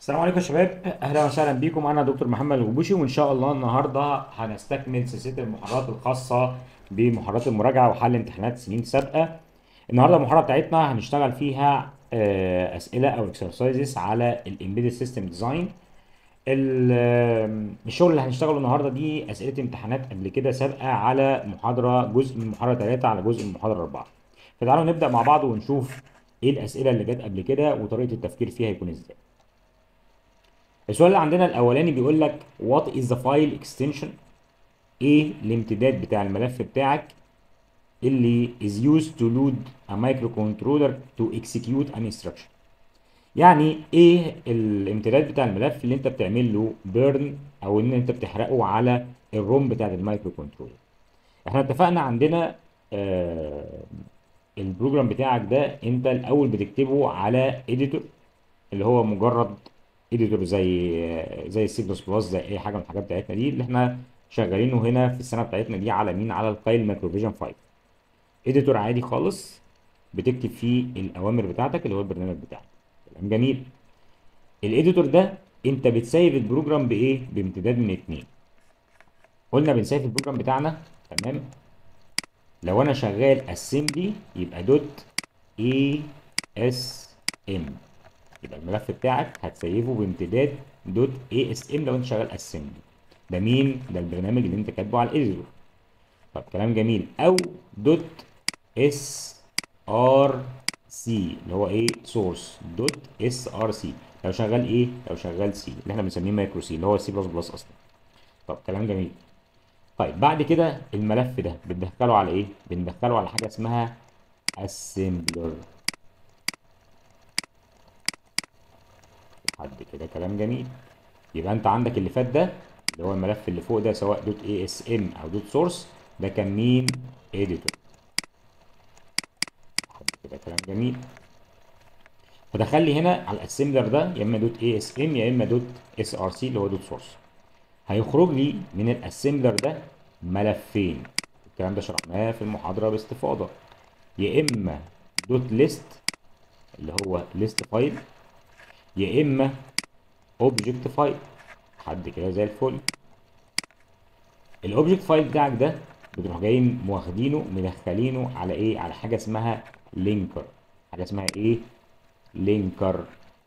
السلام عليكم يا شباب اهلا وسهلا بيكم انا دكتور محمد الغبوشي وان شاء الله النهارده هنستكمل سلسله المحاضرات الخاصه بمحاضرات المراجعه وحل امتحانات سنين سابقه النهارده المحاضره بتاعتنا هنشتغل فيها آه، اسئله او اكسرسايزز على الامبيدد سيستم ديزاين الشغل اللي هنشتغله النهارده دي اسئله امتحانات قبل كده سابقه على محاضره جزء من محاضره 3 على جزء من محاضره 4 فتعالوا نبدا مع بعض ونشوف ايه الاسئله اللي جت قبل كده وطريقه التفكير فيها يكون ازاي السؤال اللي عندنا الاولاني بيقول لك what is the file extension ايه الامتداد بتاع الملف بتاعك اللي is used to load a microcontroller to execute an instruction يعني ايه الامتداد بتاع الملف اللي انت بتعمل له بيرن او ان انت بتحرقه على الروم بتاعت المايكرو كنترولر احنا اتفقنا عندنا آه البروجرام بتاعك ده انت الاول بتكتبه على اديتور اللي هو مجرد اديتور زي زي السي بلس بلس زي اي حاجه من الحاجات بتاعتنا دي اللي احنا شغالينه هنا في السنه بتاعتنا دي على مين على القايل مايكروفيجن 5 اديتور عادي خالص بتكتب فيه الاوامر بتاعتك اللي هو البرنامج بتاعك كلام جميل الاديتور ده انت بتسيف البروجرام بايه بامتداد من اتنين قلنا بنسيف البروجرام بتاعنا تمام لو انا شغال اسمبلي يبقى دوت اي اس ام يبقى الملف بتاعك هتسيفه بامتداد دوت اي اس ام لو انت شغال اسمبلي ده مين ده البرنامج اللي انت كاتبه على الاديتور طب كلام جميل او دوت اس ار سي اللي هو ايه سورس دوت اس ار سي لو شغال ايه لو شغال سي اللي احنا بنسميه مايكرو سي اللي هو سي بلس بلس اصلا طب كلام جميل طيب بعد كده الملف ده بندخله على ايه بندخله على حاجه اسمها assembler لحد كده كلام جميل يبقى انت عندك اللي فات ده اللي هو الملف اللي فوق ده سواء دوت اي اس ام او دوت سورس ده كان مين اديتور لحد كده كلام جميل فدخل لي هنا على الاسمبلر ده يا اما دوت اي اس ام يا اما دوت اس ار سي اللي هو دوت سورس هيخرج لي من الاسمبلر ده ملفين الكلام ده شرحناه في المحاضره باستفاضه يا اما دوت ليست اللي هو ليست فايل يا اما اوبجكت فايل حد كده زي الفل الاوبجكت فايل بتاعك ده بتروح جايين واخدينه مدخلينه على ايه على حاجه اسمها لينكر حاجه اسمها ايه لينكر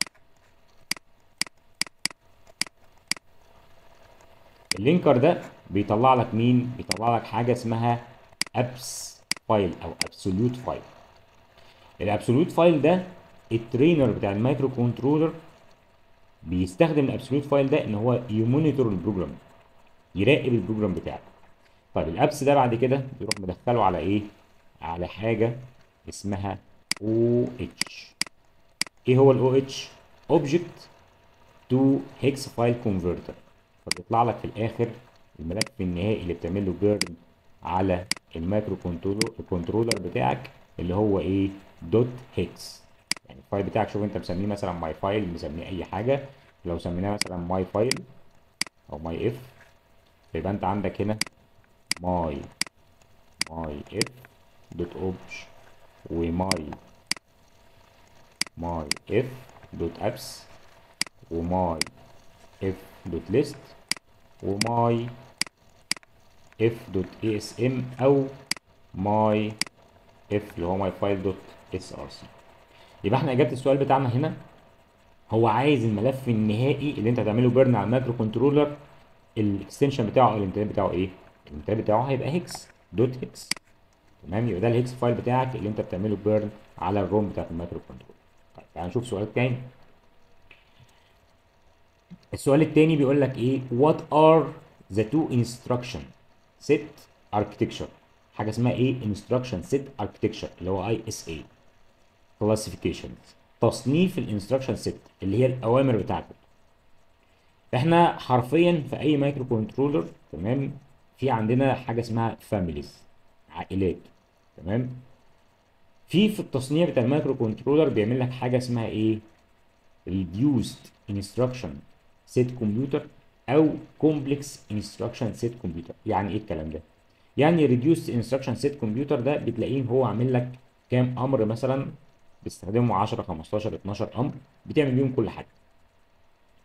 اللينكر ده بيطلع لك مين بيطلع لك حاجه اسمها ابس فايل او ابسوليوت فايل الابسوليوت فايل ده الترينر بتاع المايكرو كنترولر بيستخدم الابسوليوت فايل ده ان هو يمونيتور البروجرام يراقب البروجرام بتاعك طيب الابس ده بعد كده بيروح مدخله على ايه على حاجه اسمها او اتش ايه هو الاو اتش اوبجكت تو هيكس فايل كونفرتر فبيطلع لك في الاخر الملف النهائي اللي بتعمل له بيرن على المايكرو كنترولر الكنترولر بتاعك اللي هو ايه دوت هيكس يعني الفايل بتاعك شوف انت مسميه مثلا ماي فايل مسميه اي حاجه لو سميناه مثلا ماي فايل او ماي اف يبقى انت عندك هنا ماي ماي اف دوت اوبج وماي ماي اف دوت ابس وماي اف دوت ليست وماي اف دوت اي اس ام او ماي اف اللي هو ماي فايل دوت اس ار سي يبقى احنا اجابه السؤال بتاعنا هنا هو عايز الملف النهائي اللي انت هتعمله بيرن على المايكرو كنترولر الاكستنشن بتاعه او الامتداد بتاعه ايه الامتداد بتاعه هيبقى هيكس دوت هيكس تمام يبقى ده الهيكس فايل بتاعك اللي انت بتعمله بيرن على الروم بتاعت المايكرو كنترولر طيب تعال نشوف سؤال تاني السؤال التاني بيقول لك ايه what are the two instruction set architecture حاجه اسمها ايه instruction set architecture اللي هو اي اس اي classifications تصنيف الانستراكشن سيت اللي هي الاوامر بتاعته احنا حرفيا في اي مايكرو كنترولر تمام في عندنا حاجه اسمها فاميليز عائلات تمام في في التصنيع بتاع المايكرو كنترولر بيعمل لك حاجه اسمها ايه reduced instruction set computer او complex instruction set computer يعني ايه الكلام ده يعني reduced instruction set computer ده بتلاقيه هو عامل لك كام امر مثلا بتستخدمه 10 15 12 امر بتعمل بيهم كل حاجه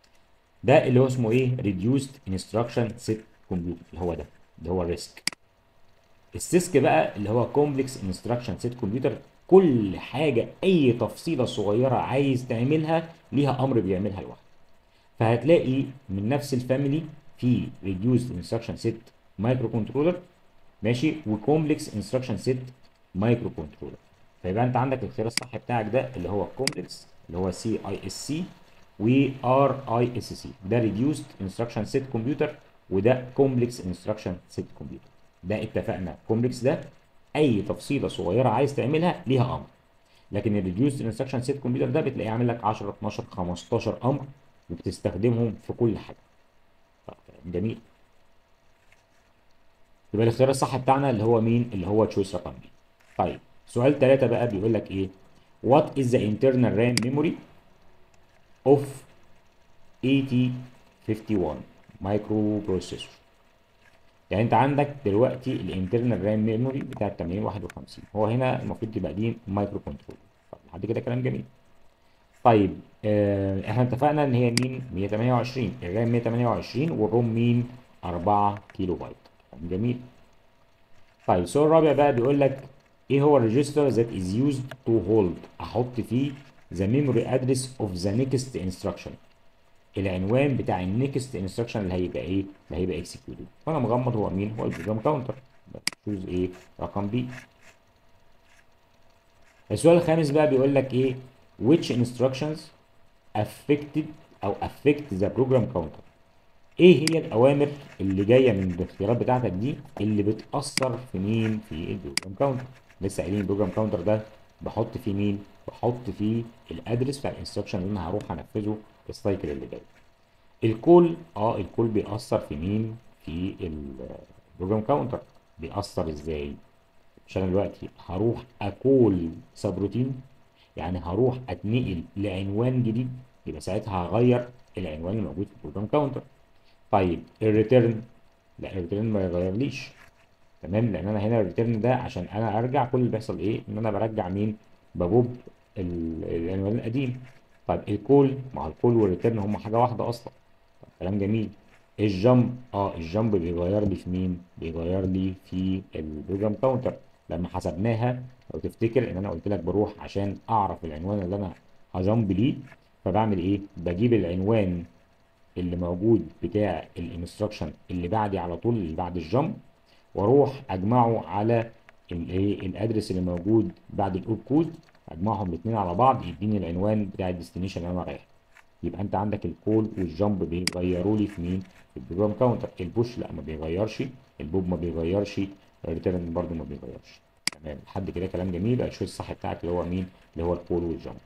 ده اللي هو اسمه ايه reduced instruction set computer اللي هو ده اللي هو الريسك السيسك بقى اللي هو كومبلكس انستراكشن سيت كمبيوتر كل حاجه اي تفصيله صغيره عايز تعملها ليها امر بيعملها لوحده فهتلاقي من نفس الفاميلي في ريديوسد انستراكشن سيت مايكرو كنترولر ماشي وكومبلكس انستراكشن سيت مايكرو كنترولر فيبقى انت عندك الاختيار الصح بتاعك ده اللي هو كومبلكس اللي هو سي اي اس سي وار اي اس سي ده ريديوسد انستراكشن سيت كمبيوتر وده كومبلكس انستراكشن سيت كمبيوتر ده اتفقنا كومبلكس ده اي تفصيله صغيره عايز تعملها ليها امر لكن الريديوسد انستراكشن سيت كمبيوتر ده بتلاقيه عامل لك 10 12 15 امر وبتستخدمهم في كل حاجه طيب جميل يبقى الاختيار الصح بتاعنا اللي هو مين اللي هو تشويس رقم بي طيب سؤال ثلاثة بقى بيقول لك ايه what is the internal RAM memory of 8051 microprocessor يعني انت عندك دلوقتي الانترنال رام ميموري بتاع 8051 هو هنا المفروض تبقى دي مايكرو كنترول طب لحد كده كلام جميل طيب اه احنا اتفقنا ان هي مين 128 الرام 128 والروم مين 4 كيلو بايت كلام جميل طيب السؤال الرابع بقى بيقول لك ايه هو الريجستر that is used to hold احط فيه the memory address of the next instruction العنوان بتاع النكست انستراكشن اللي هيبقى ايه اللي هيبقى اكسكيوتد فانا مغمض هو مين هو البروجرام كاونتر تشوز ايه رقم بي السؤال الخامس بقى بيقول لك ايه which instructions affected او affect the program counter ايه هي الاوامر اللي جايه من الاختيارات بتاعتك دي اللي بتاثر في مين في البروجرام كاونتر لسه قايلين البروجرام كاونتر ده بحط فيه مين بحط فيه الادرس بتاع الانستراكشن اللي انا هروح انفذه السايكل اللي جاي الكول اه الكول بيأثر في مين في البروجرام كاونتر بيأثر ازاي مش انا دلوقتي هروح اكول سبروتين يعني هروح اتنقل لعنوان جديد يبقى ساعتها هغير العنوان الموجود في البروجرام كاونتر طيب الريتيرن لا الريتيرن ما يغيرليش تمام لان انا هنا الريتيرن ده عشان انا ارجع كل اللي بيحصل ايه ان انا برجع مين بجوب العنوان القديم طيب الكول مع الكول والريتيرن هم حاجه واحده اصلا طب كلام جميل الجمب اه الجمب بيغير لي في مين بيغير لي في البروجرام كاونتر لما حسبناها لو تفتكر ان انا قلت لك بروح عشان اعرف العنوان اللي انا هجمب ليه فبعمل ايه بجيب العنوان اللي موجود بتاع الانستراكشن اللي بعدي على طول اللي بعد الجمب واروح اجمعه على الايه الادرس اللي موجود بعد الاوب كود اجمعهم الاثنين على بعض يديني العنوان بتاع الديستنيشن اللي انا رايح يبقى انت عندك الكول والجامب بيغيروا لي في مين في البروجرام كاونتر البوش لا ما بيغيرش البوب ما بيغيرش الريتيرن برده ما بيغيرش تمام لحد كده كلام جميل يبقى الشويس الصح بتاعك اللي هو مين اللي هو الكول والجامب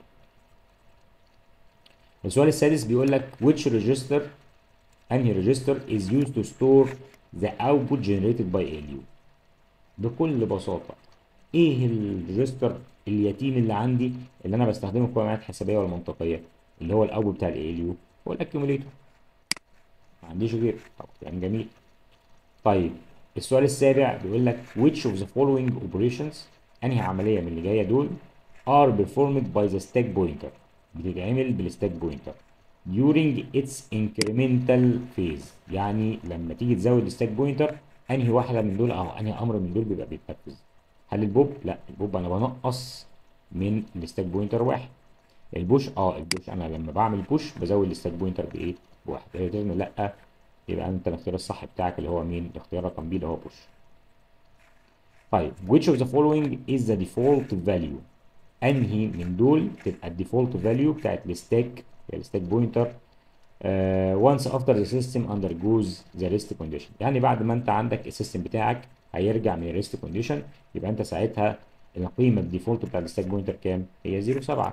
السؤال السادس بيقول لك which register انهي register is used to store the output generated by ALU بكل بساطة ايه الريجستر اليتيم اللي عندي اللي انا بستخدمه في العمليات الحسابية والمنطقية اللي هو الاوتبوت بتاع ALU هو الاكيوميليتور ما عنديش غير طب يعني جميل طيب السؤال السابع بيقول لك which of the following operations انهي عملية من اللي جاية دول are performed by the stack pointer بتتعمل بالستاك بوينتر during its incremental phase يعني لما تيجي تزود الستاك بوينتر انهي واحده من دول او انهي امر من دول بيبقى بيتنفذ هل البوب لا البوب انا بنقص من الستاك بوينتر واحد البوش اه البوش انا لما بعمل بوش بزود الستاك بوينتر بايه بواحد الريتيرن لا يبقى انت الاختيار الصح بتاعك اللي هو مين الاختيار رقم بي اللي هو بوش طيب which of the following is the default value انهي من دول تبقى الديفولت فاليو بتاعت الستاك الستاك بوينتر once after the system undergoes the rest condition يعني بعد ما انت عندك السيستم بتاعك هيرجع من الريست كونديشن يبقى انت ساعتها القيمه الديفولت بتاع الستاك بوينتر كام هي 0 7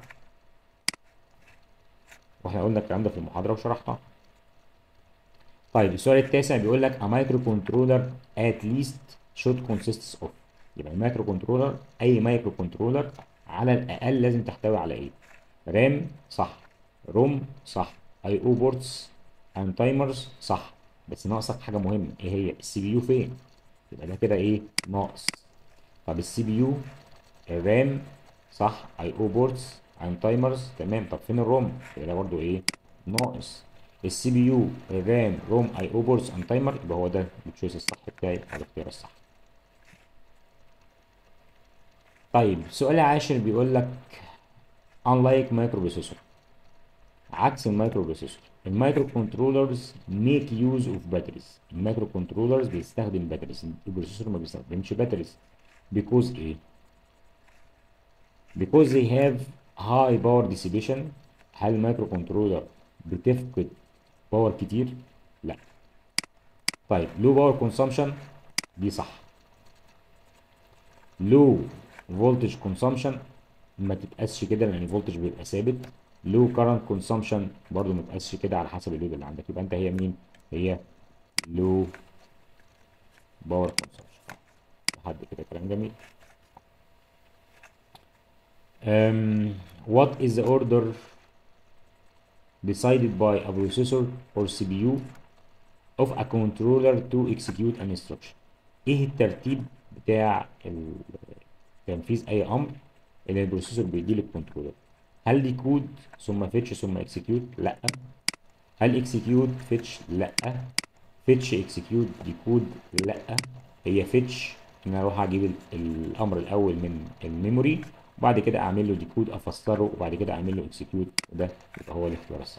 واحنا قلنا الكلام ده في المحاضره وشرحناه طيب السؤال التاسع بيقول لك a microcontroller at least should consist of يبقى المايكرو كنترولر اي مايكرو كنترولر على الاقل لازم تحتوي على ايه رام صح روم صح اي او بورتس اند تايمرز صح بس ناقصك حاجه مهمه ايه هي السي بي يو فين يبقى ده كده ايه ناقص طب السي بي يو الرام صح اي او بورتس اند تايمرز تمام طب فين الروم يبقى ده برضو ايه ناقص السي بي يو رام روم اي او بورس ان تايمر يبقى هو ده التشويس الصح بتاعي او الاختيار الصح طيب السؤال العاشر بيقول لك unlike microprocessor عكس المايكرو بروسيسور المايكرو كنترولرز ميك يوز اوف باتريز المايكرو كنترولرز بيستخدم باتريز البروسيسور ما بيستخدمش باتريز because ايه because they have high power dissipation هل المايكرو كنترولر بتفقد باور كتير لا طيب لو باور كونسامشن دي صح لو فولتج كونسامشن ما تتقاسش كده لان الفولتج بيبقى ثابت لو كارنت كونسامشن برضو ما تتقاسش كده على حسب اللود اللي عندك يبقى انت هي مين هي لو باور كونسامشن لحد كده كلام جميل um, what is the order decided by a processor or CPU of a controller to execute an instruction ايه الترتيب بتاع ال- تنفيذ اي امر اللي البروسيسور بيديه للكنترولر هل دي كود ثم فيتش ثم اكسكيوت لا هل اكسكيوت فيتش لا فيتش اكسكيوت دي كود لا هي فيتش ان انا اروح اجيب ال- الامر الاول من الميموري وبعد كده اعمل له ديكود افسره وبعد كده اعمل له اكسكيوت وده يبقى هو الاختيار الصح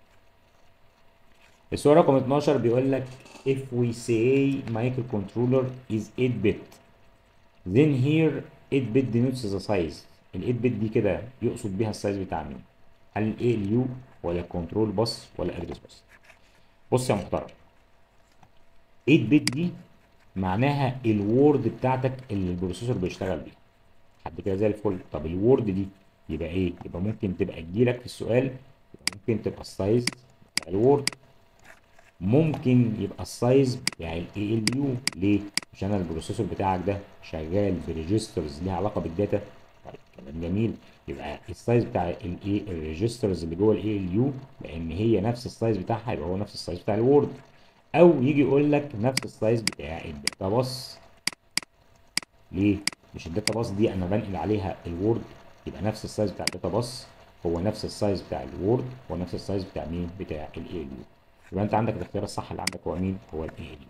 السؤال رقم 12 بيقول لك if we say microcontroller is 8 bit then here 8 bit denotes the size ال 8 bit دي كده يقصد بيها السايز بتاع مين هل ال ALU ولا كنترول بس ولا ادرس بس بص يا محترم 8 bit دي معناها الوورد بتاعتك اللي البروسيسور بيشتغل بيها حد كده زي الفل طب الوورد دي يبقى ايه يبقى ممكن تبقى تجيلك في السؤال يبقى ممكن تبقى السايز بتاع الوورد ممكن يبقى السايز بتاع ال ALU ليه؟ عشان البروسيسور بتاعك ده شغال بريجسترز ليها علاقه بالداتا طيب كلام جميل يبقى السايز بتاع الايه الريجسترز اللي جوه الاي ال يو لان هي نفس السايز بتاعها يبقى هو نفس السايز بتاع الوورد او يجي يقول لك نفس السايز بتاع الداتا باص ليه؟ مش الداتا باص دي انا بنقل عليها الوورد يبقى نفس السايز بتاع الداتا باص هو نفس السايز بتاع الوورد هو نفس السايز بتاع مين؟ بتاع الاي ال يو يبقى انت عندك الاختيار الصح اللي عندك هو مين؟ هو الاي ال يو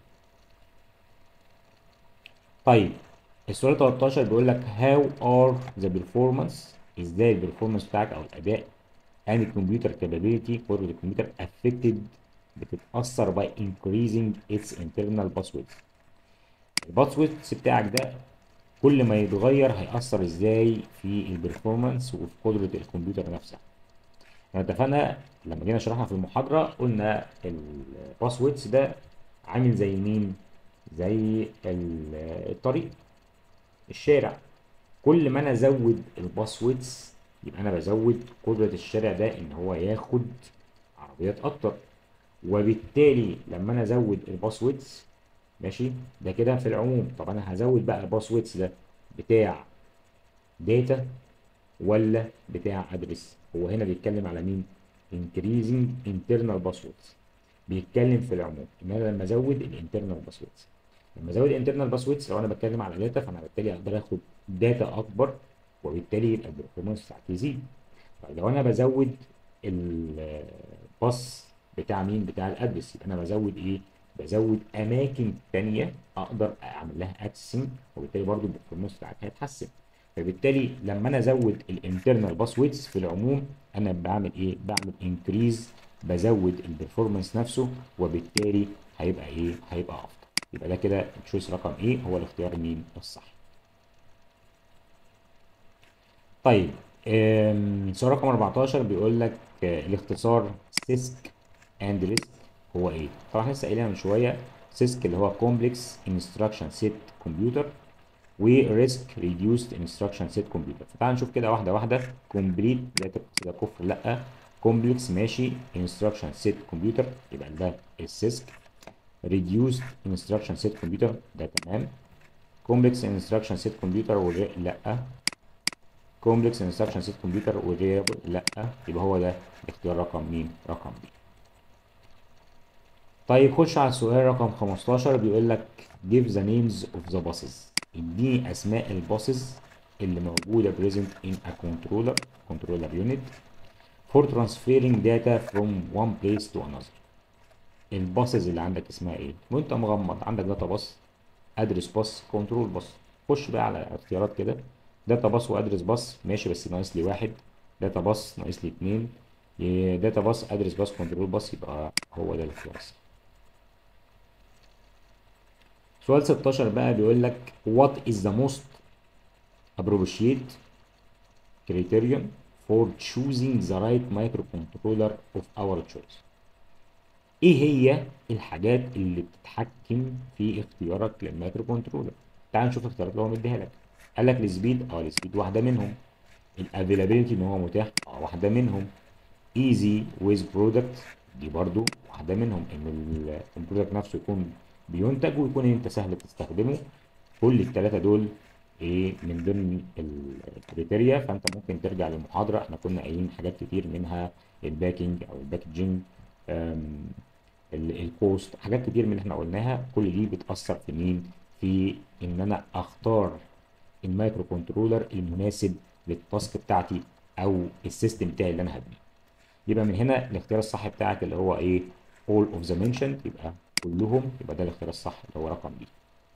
طيب السؤال 13 بيقول لك how are the performance ازاي البرفورمانس بتاعك او الاداء and الكمبيوتر capability قدرة الكمبيوتر affected بتتأثر by increasing its internal passwords الباسوردز بتاعك ده كل ما يتغير هيأثر ازاي في البرفورمانس وفي قدرة الكمبيوتر نفسها احنا اتفقنا لما جينا شرحنا في المحاضرة قلنا الباسوردز ده عامل زي مين؟ زي ال- الطريق الشارع كل ما انا ازود الباسوردز يبقى انا بزود قدرة الشارع ده ان هو ياخد عربيات اكتر وبالتالي لما انا ازود الباسوردز ماشي ده كده في العموم طب انا هزود بقى الباسوردز ده بتاع داتا ولا بتاع ادرس هو هنا بيتكلم على مين increasing internal passwords بيتكلم في العموم ان انا لما ازود الانترنال باسوردز لما ازود الانترنال باسوردز لو انا بتكلم على داتا فانا بالتالي اقدر اخد داتا اكبر وبالتالي يبقى البرفورمانس بتاعتي يزيد طيب لو انا بزود الباص بتاع مين بتاع الادرس يبقى انا بزود ايه بزود اماكن تانية اقدر اعمل لها اكسسنج وبالتالي برضو البرفورمانس بتاعتي هيتحسن فبالتالي لما انا ازود الانترنال باسوردز في العموم انا بعمل ايه بعمل انكريز بزود البرفورمانس نفسه وبالتالي هيبقى ايه هيبقى افضل يبقى ده كده التشويس رقم ايه هو الاختيار مين الصح طيب آم، سؤال رقم 14 بيقول لك آه، الاختصار سيسك اند ريسك هو ايه طبعا لسه قايلها من شويه سيسك اللي هو كومبلكس انستراكشن سيت كمبيوتر وريسك ريديوسد انستراكشن سيت كمبيوتر فتعال نشوف كده واحده واحده كومبليت لا تبقى كفر لا كومبلكس ماشي انستراكشن سيت كمبيوتر يبقى ده السيسك ريديوسد انستراكشن سيت كمبيوتر ده تمام كومبلكس انستراكشن سيت كمبيوتر لا كومبلكس انستراكشن سيت كمبيوتر وريابل لا يبقى هو ده الاختيار رقم مين رقم بي طيب خش على السؤال رقم 15 بيقول لك give the names of the buses اديني اسماء الباصز اللي موجوده present in a controller controller unit for transferring data from one place to another الباسز اللي عندك اسمها ايه وانت مغمض عندك داتا باص ادرس باص كنترول باص خش بقى على اختيارات كده داتا باص وادرس باص ماشي بس ناقص لي واحد داتا باص ناقص لي اتنين داتا باص ادرس باص كنترول باص يبقى هو ده الاختيار الصح سؤال 16 بقى بيقول لك what is the most appropriate criterion for choosing the right microcontroller of our choice ايه هي الحاجات اللي بتتحكم في اختيارك للمايكرو كنترولر تعال نشوف الاختيارات اللي هو مديها لك قال لك السبيد اه السبيد واحده منهم الافيلابيلتي ان هو متاح اه واحده منهم ايزي ويز برودكت دي برضو واحده منهم ان البرودكت نفسه يكون بينتج ويكون انت سهل تستخدمه كل الثلاثه دول ايه من ضمن الكريتيريا فانت ممكن ترجع للمحاضره احنا كنا قايلين حاجات كتير منها الباكينج او الباكجينج الكوست حاجات كتير من اللي احنا قلناها كل دي بتاثر في مين في ان انا اختار المايكرو كنترولر المناسب للتاسك بتاعتي او السيستم بتاعي اللي انا هبنيه يبقى من هنا الاختيار الصح بتاعك اللي هو ايه all of the mentioned يبقى كلهم يبقى ده الاختيار الصح اللي هو رقم دي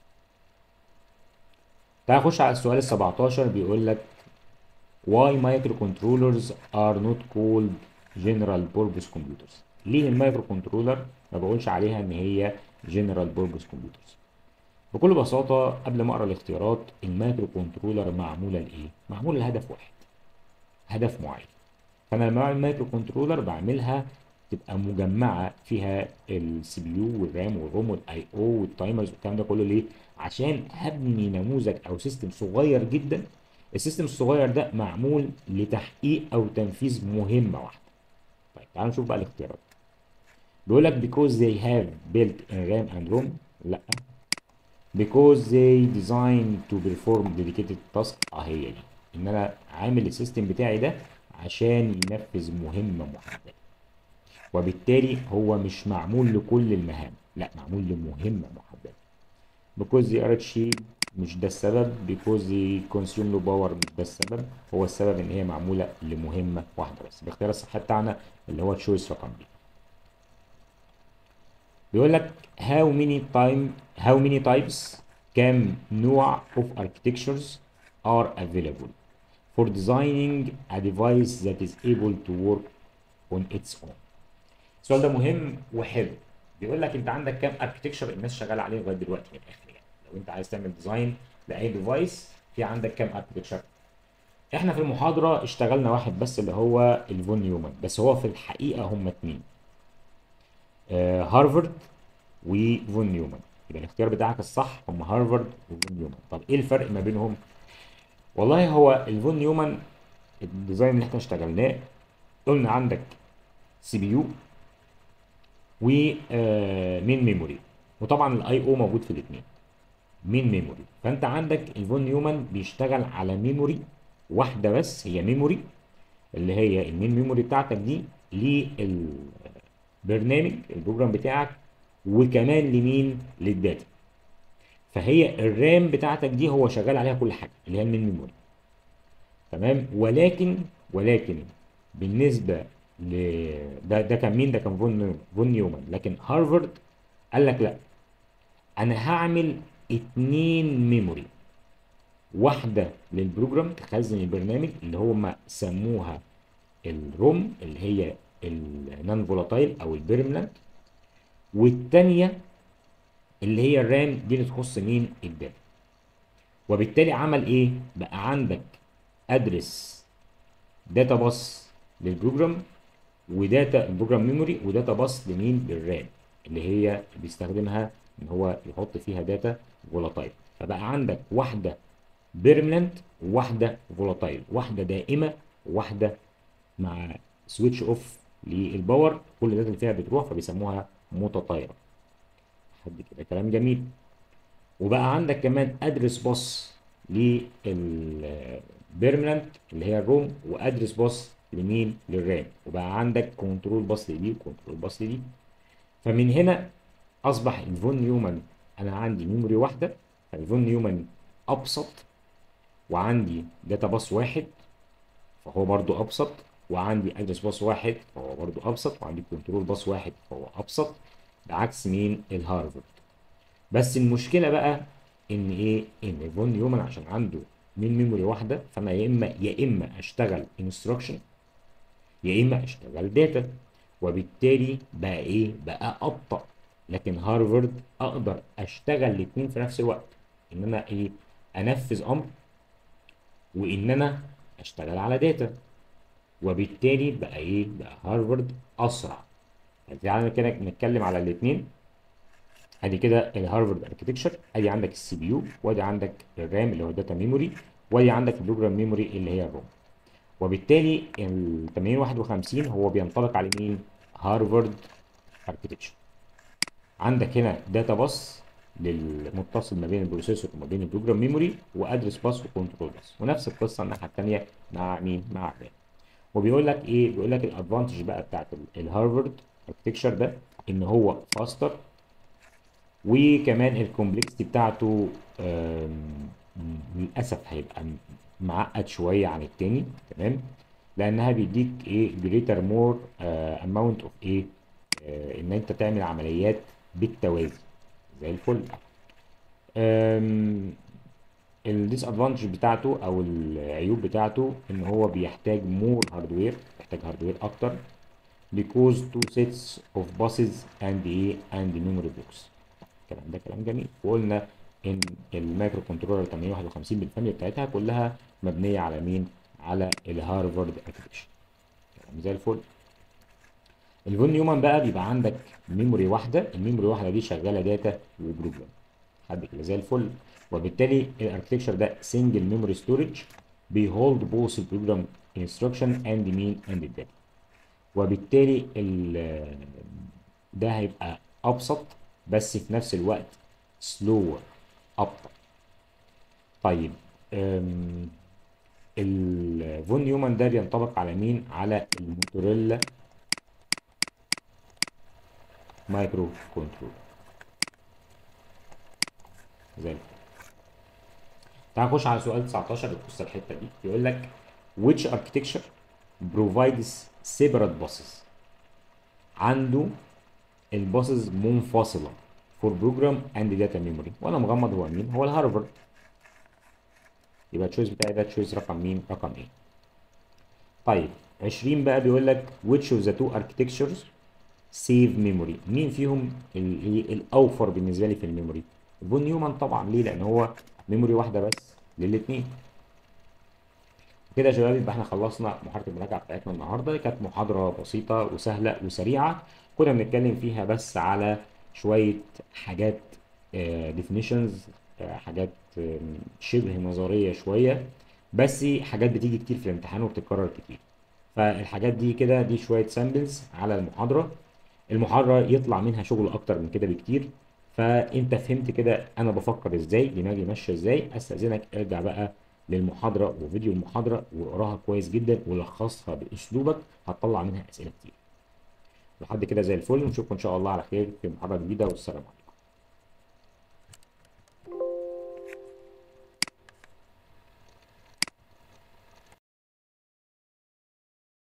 تعال نخش على السؤال ال 17 بيقول لك why microcontrollers are not called general purpose computers ليه المايكرو كنترولر ما بقولش عليها ان هي general purpose computers بكل بساطة قبل ما اقرا الاختيارات المايكرو كنترولر معمولة لايه؟ معمولة لهدف واحد هدف معين فانا لما بعمل مايكرو كنترولر بعملها تبقى مجمعة فيها السي بي يو والرام والروم والاي او والتايمرز والكلام ده كله ليه؟ عشان هبني نموذج او سيستم صغير جدا السيستم الصغير ده معمول لتحقيق او تنفيذ مهمة واحدة طيب تعالوا نشوف بقى الاختيارات بيقول لك because they have built in RAM and ROM لا because they designed to perform dedicated task اه هي دي ان انا عامل السيستم بتاعي ده عشان ينفذ مهمة محددة وبالتالي هو مش معمول لكل المهام لا معمول لمهمة محددة because they are cheap مش ده السبب because they consume low power مش ده السبب هو السبب ان هي معمولة لمهمة واحدة بس الاختيار الصح بتاعنا اللي هو تشويس رقم بي بيقول لك how many time how many types كام نوع of architectures are available for designing a device that is able to work on its own السؤال ده مهم وحلو بيقول لك انت عندك كام اركتكشر الناس شغاله عليه لغايه دلوقتي من الاخر يعني لو انت عايز تعمل ديزاين لاي ديفايس في عندك كام اركتكشر احنا في المحاضره اشتغلنا واحد بس اللي هو الفون نيومان بس هو في الحقيقه هم اتنين آه هارفارد وفون نيومان يبقى الاختيار بتاعك الصح هم هارفارد وفون نيومان طب ايه الفرق ما بينهم والله هو الفون نيومان الديزاين اللي احنا اشتغلناه قلنا عندك سي بي يو ومين ميموري وطبعا الاي او موجود في الاثنين مين ميموري فانت عندك الفون نيومان بيشتغل على ميموري واحده بس هي ميموري اللي هي المين ميموري بتاعتك دي للبرنامج البروجرام بتاعك وكمان لمين للداتا فهي الرام بتاعتك دي هو شغال عليها كل حاجه اللي هي المين ميموري تمام ولكن ولكن بالنسبه ل ده ده كان مين ده كان فون فون نيومان لكن هارفارد قال لك لا انا هعمل اتنين ميموري واحده للبروجرام تخزن البرنامج اللي هم سموها الروم اللي هي النون فولاتايل او البيرمننت والتانيه اللي هي الرام دي اللي تخص مين الداتا وبالتالي عمل ايه بقى عندك ادرس داتا باص للبروجرام وداتا البروجرام ميموري وداتا باص لمين للرام اللي هي بيستخدمها ان هو يحط فيها داتا فولاتايل فبقى عندك واحده بيرمننت وواحده فولاتايل واحده دائمه وواحده مع سويتش اوف للباور كل الداتا اللي فيها بتروح فبيسموها متطايره لحد كده كلام جميل وبقى عندك كمان ادرس باص للبيرمننت اللي هي الروم وادرس باص لمين للرام وبقى عندك كنترول باص لدي وكنترول باص لدي فمن هنا اصبح الفون نيومان انا عندي ميموري واحده الفون نيومان ابسط وعندي داتا باص واحد فهو برضو ابسط وعندي ادرس باص واحد فهو برضو ابسط وعندي كنترول باص واحد فهو ابسط بعكس مين الهارفرد بس المشكله بقى ان ايه ان فون نيومان عشان عنده من ميموري واحده فانا يا اما يا اما اشتغل انستراكشن يا اما اشتغل داتا وبالتالي بقى ايه بقى ابطا لكن هارفرد اقدر اشتغل الاثنين في نفس الوقت ان انا ايه انفذ امر وان انا اشتغل على داتا وبالتالي بقى ايه بقى هارفرد اسرع تعالى كده نتكلم على الاثنين ادي كده الهارفرد اركتكشر ادي عندك السي بي يو وادي عندك الرام اللي هو الداتا ميموري وادي عندك البروجرام ميموري اللي هي الروم وبالتالي ال 8051 هو بينطبق على مين هارفرد اركتكشر عندك هنا داتا باص للمتصل ما بين البروسيسور وما بين البروجرام ميموري وادرس باص وكنترول باص ونفس القصه الناحيه الثانيه مع مين مع الرام وبيقول لك ايه بيقول لك الادفانتج بقى بتاعت الهارفرد اركتكشر ده ان هو فاستر وكمان الكومبلكسيتي بتاعته للاسف هيبقى معقد شويه عن التاني تمام لانها بيديك ايه جريتر مور اماونت اوف ايه آه ان انت تعمل عمليات بالتوازي زي الفل الديس ادفانتج بتاعته او العيوب بتاعته ان هو بيحتاج مور هاردوير بيحتاج هاردوير اكتر because two sets of buses and ايه and memory blocks الكلام ده كلام جميل وقلنا ان المايكرو كنترولر 851 بالفاميلي بتاعتها كلها مبنيه على مين على الهارفارد اركتكشر كلام زي الفل الفون نيومان بقى بيبقى عندك ميموري واحده الميموري واحده دي شغاله داتا وبروجرام حد كده زي الفل وبالتالي الاركتكشر ده سنجل ميموري ستورج بيهولد بوث البروجرام انستراكشن اند مين اند الداتا وبالتالي ده هيبقى ابسط بس في نفس الوقت سلور ابطا طيب الفون نيومان ده بينطبق على مين على الموتوريلا مايكرو كنترول زي الفل تعال نخش على سؤال 19 بص الحته دي بيقول لك which architecture provides separate buses عنده الباصز منفصله فور بروجرام اند داتا ميموري وانا مغمض هو مين هو الهارفرد يبقى التشويس بتاعي ده تشويس رقم مين رقم ايه طيب 20 بقى بيقول لك which of the two architectures save memory مين فيهم الاوفر بالنسبه لي في الميموري فون نيومان طبعا ليه لان هو ميموري واحده بس للاثنين كده يا شباب يبقى احنا خلصنا محاضره المراجعه بتاعتنا النهارده كانت محاضره بسيطه وسهله وسريعه كنا بنتكلم فيها بس على شويه حاجات ديفينيشنز حاجات شبه نظريه شويه بس حاجات بتيجي كتير في الامتحان وبتتكرر كتير فالحاجات دي كده دي شويه سامبلز على المحاضره المحاضره يطلع منها شغل اكتر من كده بكتير فانت فهمت كده انا بفكر ازاي دماغي ماشيه ازاي استاذنك ارجع بقى للمحاضره وفيديو المحاضره واقراها كويس جدا ولخصها باسلوبك هتطلع منها اسئله كتير لحد كده زي الفل نشوفكم ان شاء الله على خير في محاضره جديده والسلام عليكم